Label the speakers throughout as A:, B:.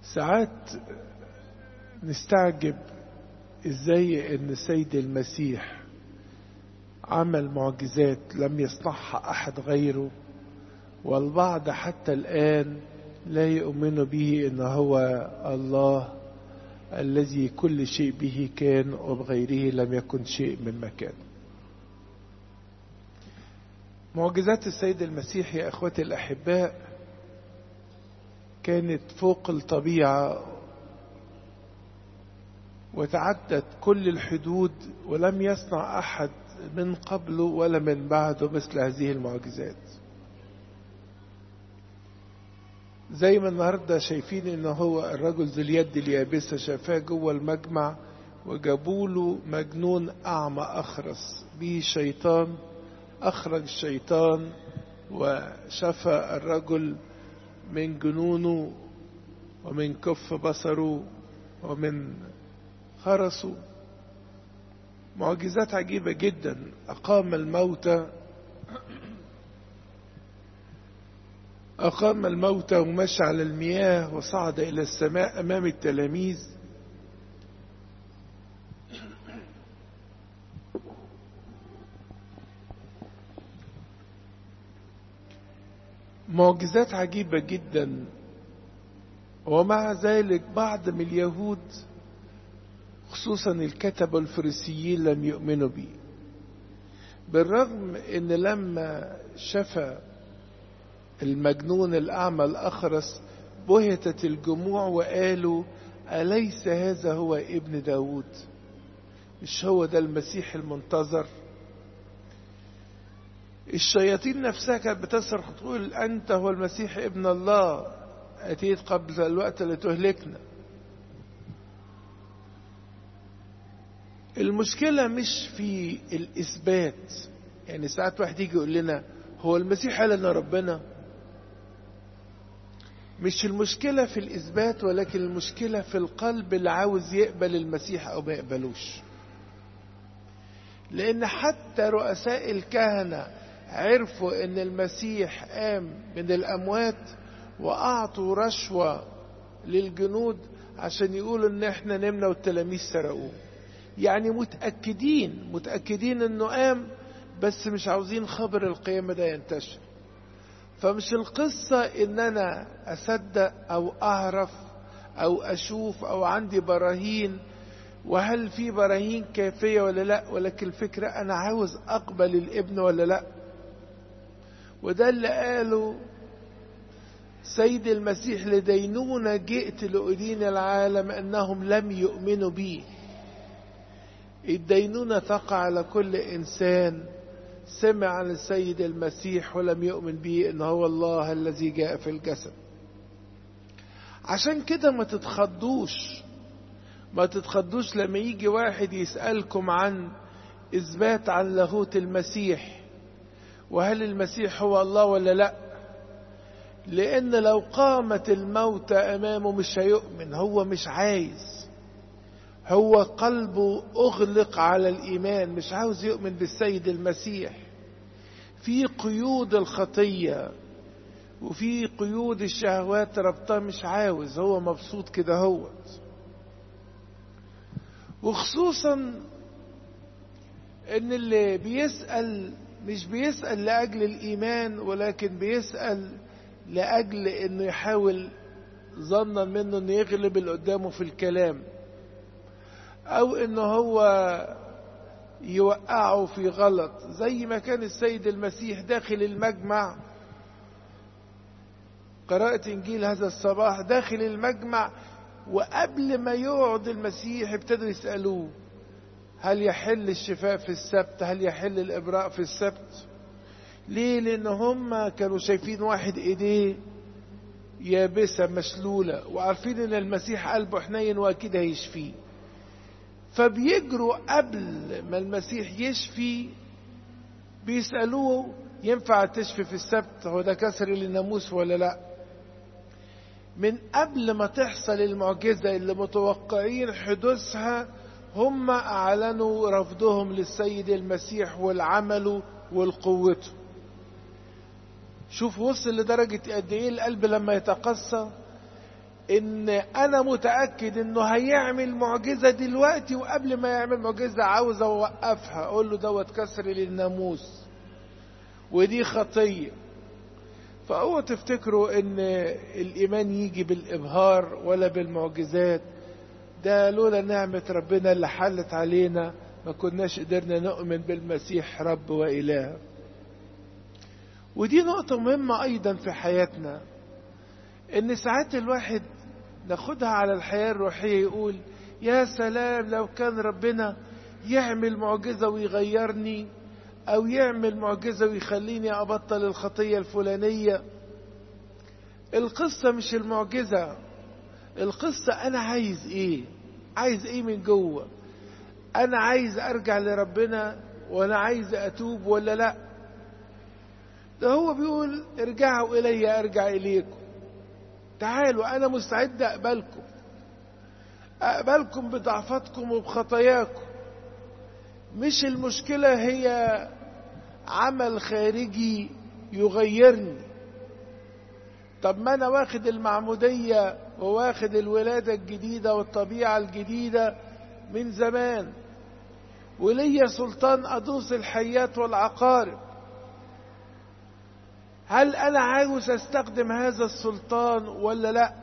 A: ساعات نستعجب ازاي ان السيد المسيح عمل معجزات لم يصنعها احد غيره والبعض حتى الان لا يؤمن به ان هو الله الذي كل شيء به كان وبغيره لم يكن شيء من مكان معجزات السيد المسيح يا اخوتي الاحباء كانت فوق الطبيعه وتعدت كل الحدود ولم يصنع احد من قبله ولا من بعده مثل هذه المعجزات زي ما النهارده شايفين ان هو الرجل ذو اليد اليابسه شافاه جوه المجمع وجابوا له مجنون اعمى اخرس به شيطان اخرج الشيطان وشفى الرجل من جنونه ومن كف بصره ومن خرسه معجزات عجيبة جدا أقام الموتى أقام الموتى ومشى على المياه وصعد إلى السماء أمام التلاميذ معجزات عجيبة جدا ومع ذلك بعض من اليهود خصوصا الكتبة الفريسيين لم يؤمنوا به بالرغم ان لما شفى المجنون الأعمى الأخرس بهتت الجموع وقالوا أليس هذا هو ابن داود مش هو ده المسيح المنتظر الشياطين نفسها كانت بتصرخ تقول أنت هو المسيح ابن الله أتيت قبل الوقت لتهلكنا المشكلة مش في الإثبات يعني ساعات واحد يجي يقول لنا هو المسيح قال لنا ربنا مش المشكلة في الإثبات ولكن المشكلة في القلب اللي عاوز يقبل المسيح أو ما يقبلوش لأن حتى رؤساء الكهنة عرفوا أن المسيح قام من الأموات وأعطوا رشوة للجنود عشان يقولوا أن احنا نمنا والتلاميذ سرقوه يعني متأكدين متأكدين أنه قام بس مش عاوزين خبر القيامة ده ينتشر فمش القصة ان انا اصدق او اعرف او اشوف او عندي براهين وهل في براهين كافية ولا لا ولكن الفكرة انا عاوز اقبل الابن ولا لا وده اللي قاله سيد المسيح لدينونة جئت لأدين العالم أنهم لم يؤمنوا بي الدينونة تقع على كل إنسان سمع عن السيد المسيح ولم يؤمن به ان هو الله الذي جاء في الجسد عشان كده ما تتخضوش ما تتخضوش لما يجي واحد يسألكم عن إثبات عن لاهوت المسيح وهل المسيح هو الله ولا لا لأن لو قامت الموتى أمامه مش هيؤمن هو مش عايز هو قلبه أغلق على الإيمان مش عاوز يؤمن بالسيد المسيح في قيود الخطية وفي قيود الشهوات ربطها مش عاوز هو مبسوط كده هوت وخصوصا ان اللي بيسأل مش بيسأل لأجل الإيمان ولكن بيسأل لأجل انه يحاول ظنا منه انه يغلب اللي قدامه في الكلام او ان هو يوقعه في غلط زي ما كان السيد المسيح داخل المجمع قراءة انجيل هذا الصباح داخل المجمع وقبل ما يقعد المسيح ابتدوا يسألوه هل يحل الشفاء في السبت هل يحل الابراء في السبت ليه لان هم كانوا شايفين واحد ايديه يابسة مشلولة وعارفين ان المسيح قلبه حنين واكيد هيشفيه فبيجروا قبل ما المسيح يشفي بيسألوه ينفع تشفي في السبت هو ده كسر للناموس ولا لا من قبل ما تحصل المعجزة اللي متوقعين حدوثها هم أعلنوا رفضهم للسيد المسيح والعمل والقوته شوف وصل لدرجة قد إيه القلب لما يتقسى ان انا متاكد انه هيعمل معجزه دلوقتي وقبل ما يعمل معجزه عاوز اوقفها اقول له دوت كسر للناموس ودي خطيه فاوعوا تفتكروا ان الايمان يجي بالابهار ولا بالمعجزات ده لولا نعمه ربنا اللي حلت علينا ما كناش قدرنا نؤمن بالمسيح رب واله ودي نقطه مهمه ايضا في حياتنا ان ساعات الواحد ناخدها على الحياة الروحية يقول يا سلام لو كان ربنا يعمل معجزة ويغيرني او يعمل معجزة ويخليني ابطل الخطية الفلانية القصة مش المعجزة القصة انا عايز ايه عايز ايه من جوه انا عايز ارجع لربنا وانا عايز اتوب ولا لا ده هو بيقول ارجعوا الي ارجع اليكم تعالوا أنا مستعد أقبلكم أقبلكم بضعفاتكم وبخطاياكم مش المشكلة هي عمل خارجي يغيرني طب ما أنا واخد المعمودية وواخد الولادة الجديدة والطبيعة الجديدة من زمان وليا سلطان أدوس الحيات والعقارب هل انا عاوز استخدم هذا السلطان ولا لا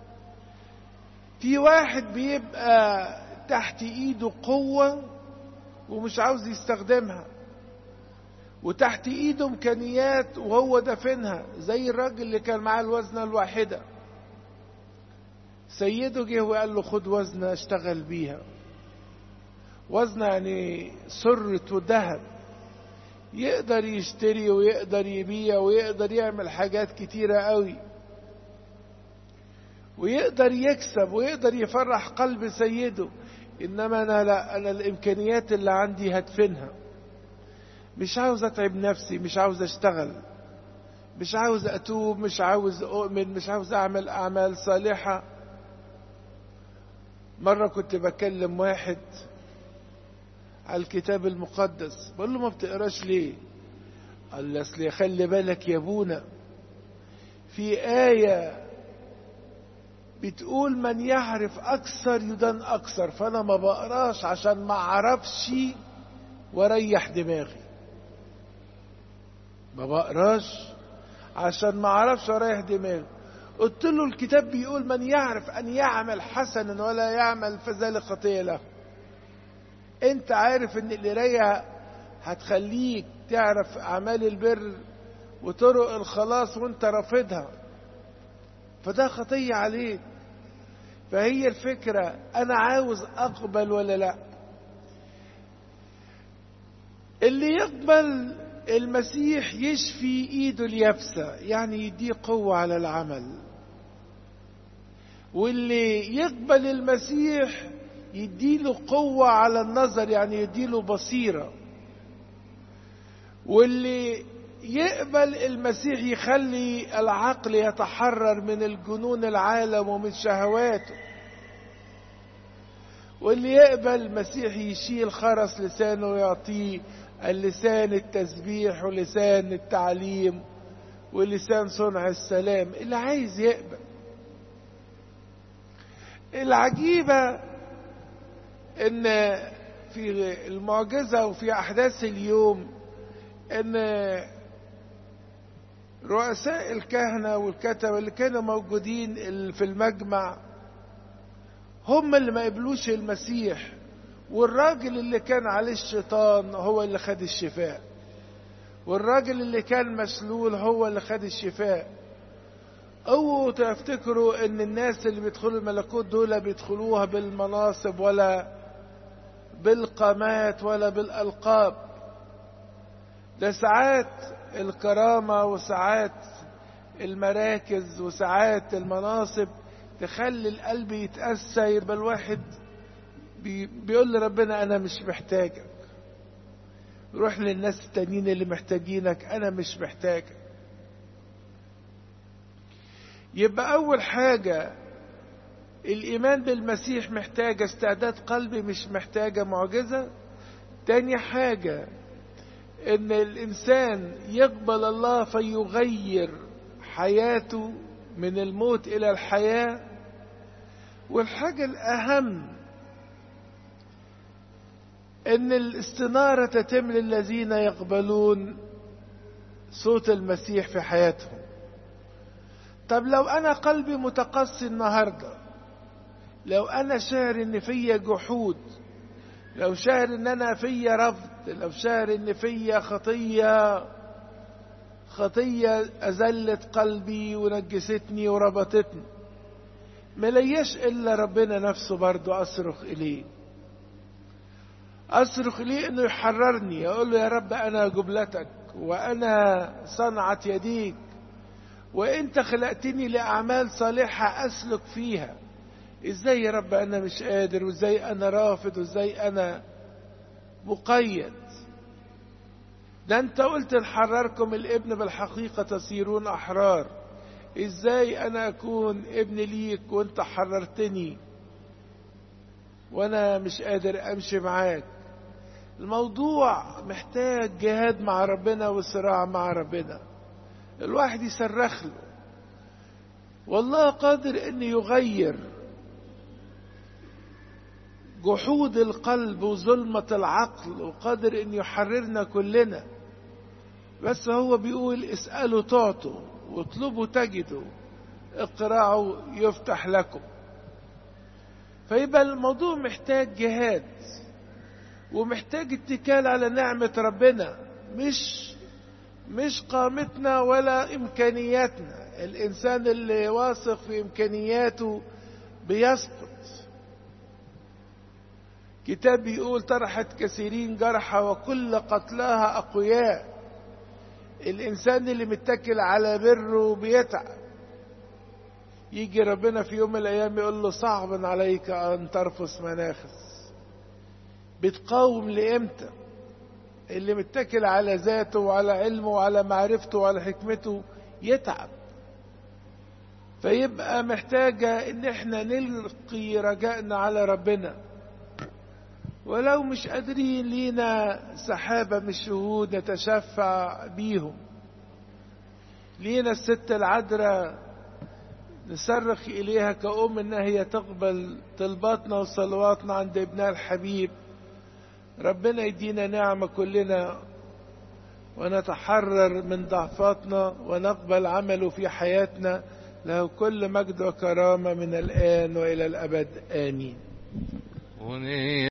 A: في واحد بيبقى تحت ايده قوة ومش عاوز يستخدمها وتحت ايده امكانيات وهو دافنها زي الراجل اللي كان معاه الوزنة الواحدة سيده جه وقال له خد وزنة اشتغل بيها وزنة يعني سرة وذهب يقدر يشتري ويقدر يبيع ويقدر يعمل حاجات كتيرة قوي ويقدر يكسب ويقدر يفرح قلب سيده انما انا لا انا الامكانيات اللي عندي هدفنها مش عاوز اتعب نفسي مش عاوز اشتغل مش عاوز اتوب مش عاوز اؤمن مش عاوز اعمل اعمال صالحة مرة كنت بكلم واحد على الكتاب المقدس بقول له ما بتقراش ليه قال لي اصل خلي بالك يا ابونا في آية بتقول من يعرف أكثر يدان أكثر فأنا ما بقراش عشان ما أعرفش واريح دماغي ما بقراش عشان ما أعرفش واريح دماغي قلت له الكتاب بيقول من يعرف أن يعمل حسنا ولا يعمل فذلك خطية له انت عارف ان القرايه هتخليك تعرف اعمال البر وطرق الخلاص وانت رافضها فده خطيه عليك فهي الفكره انا عاوز اقبل ولا لا اللي يقبل المسيح يشفي ايده اليابسه يعني يديه قوه على العمل واللي يقبل المسيح يديله قوة على النظر يعني يديله بصيرة واللي يقبل المسيح يخلي العقل يتحرر من الجنون العالم ومن شهواته واللي يقبل المسيح يشيل خرس لسانه ويعطيه اللسان التسبيح ولسان التعليم ولسان صنع السلام اللي عايز يقبل العجيبة ان في المعجزة وفي احداث اليوم ان رؤساء الكهنة والكتبة اللي كانوا موجودين في المجمع هم اللي ما قبلوش المسيح والراجل اللي كان عليه الشيطان هو اللي خد الشفاء والراجل اللي كان مسلول هو اللي خد الشفاء اوعوا تفتكروا ان الناس اللي بيدخلوا الملكوت دول بيدخلوها بالمناصب ولا بالقامات ولا بالالقاب ده ساعات الكرامة وساعات المراكز وساعات المناصب تخلي القلب يتأسى يبقى الواحد بي بيقول لربنا أنا مش محتاجك روح للناس التانيين اللي محتاجينك أنا مش محتاجك يبقى أول حاجة الإيمان بالمسيح محتاجة استعداد قلبي مش محتاجة معجزة تاني حاجة ان الانسان يقبل الله فيغير حياته من الموت الى الحياه والحاجة الأهم ان الاستنارة تتم للذين يقبلون صوت المسيح في حياتهم طب لو انا قلبي متقصي النهاردة لو انا شاعر ان فيا جحود لو شاعر ان انا فيا رفض لو شاعر ان فيا خطية خطية ازلت قلبي ونجستني وربطتني مليش الا ربنا نفسه برضو اصرخ اليه أصرخ ليه أنه يحررني أقول له يا رب أنا جبلتك وأنا صنعة يديك وأنت خلقتني لأعمال صالحة أسلك فيها إزاي يا رب أنا مش قادر وإزاي أنا رافض وإزاي أنا مقيد ده أنت قلت نحرركم الابن بالحقيقة تصيرون أحرار إزاي أنا أكون ابن ليك وأنت حررتني وأنا مش قادر أمشي معاك الموضوع محتاج جهاد مع ربنا وصراع مع ربنا الواحد يصرخ له والله قادر ان يغير جحود القلب وظلمة العقل وقادر ان يحررنا كلنا بس هو بيقول اسألوا تعطوا واطلبوا تجدوا اقرعوا يفتح لكم فيبقى الموضوع محتاج جهاد ومحتاج اتكال على نعمة ربنا مش مش قامتنا ولا إمكانياتنا الإنسان اللي واثق في إمكانياته بيسقط كتاب بيقول طرحت كثيرين جرحى وكل قتلاها أقوياء الإنسان اللي متكل على بره بيتعب يجي ربنا في يوم من الأيام يقول له صعب عليك أن ترفس مناخس بتقاوم لإمتى اللي متكل على ذاته وعلى علمه وعلى معرفته وعلى حكمته يتعب فيبقى محتاجة ان احنا نلقي رجائنا على ربنا ولو مش قادرين لينا سحابة من الشهود نتشفع بيهم لينا الست العذراء نصرخ إليها كأم إنها هي تقبل طلباتنا وصلواتنا عند ابنها الحبيب ربنا يدينا نعمة كلنا ونتحرر من ضعفاتنا ونقبل عمله في حياتنا له كل مجد وكرامة من الآن وإلى الأبد آمين